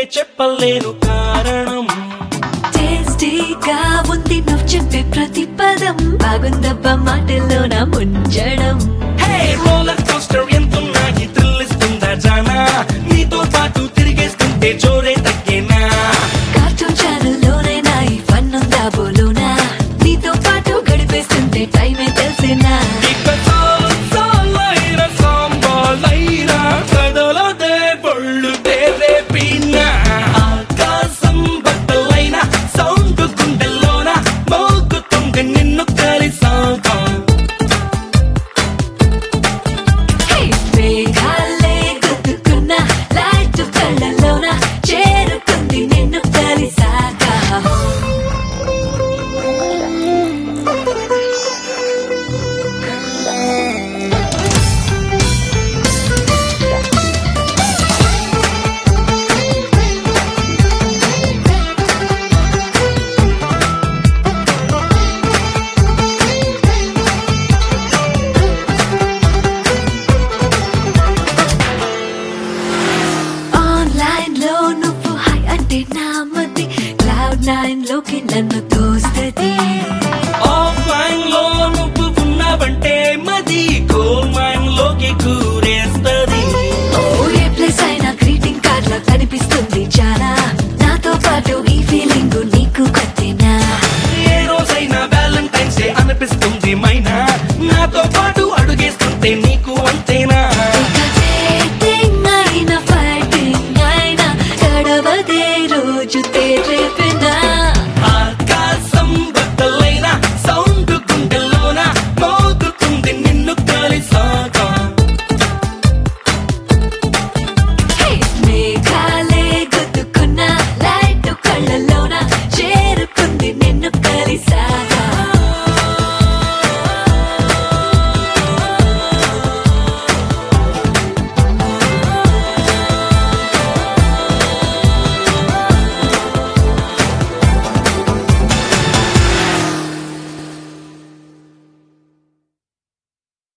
చెప్పలేను కారణం టేస్టీగా ఉంది నువ్వు చెప్పే ప్రతి పదం బాగుందబ్బా మాటల్లో నా ముంచడం హే రోలర్ కోస్టర్ ఎంతున్నా ఈ థ్రిల్ ఇస్తుందా జానా నీతో పాటు తిరిగేస్తుంటే జోరే తగ్గేనా కార్టూన్ ఛానల్లోనైనా ఈ ఫన్ ఉందా బోలోనా నీతో పాటు గడిపేస్తుంటే టైమే తెలిసేనా ఇక చాలు చాలైన సాంబాలైన కదలదే బొళ్ళు తేరే పీనా ఆకాశం బద్దలైన సౌండ్ గుండెల్లోన మోగుతుంది నిన్ను కలిసాగా హే, మేఘాలే గుద్దుకున్న లైట్ కళ్ళలోన చేరుకుంది నిన్ను కలిసాక ఆన్లైన్ లో నువ్వు హై అంటే నా మతి క్లౌడ్ నైన్ లోకి నన్ను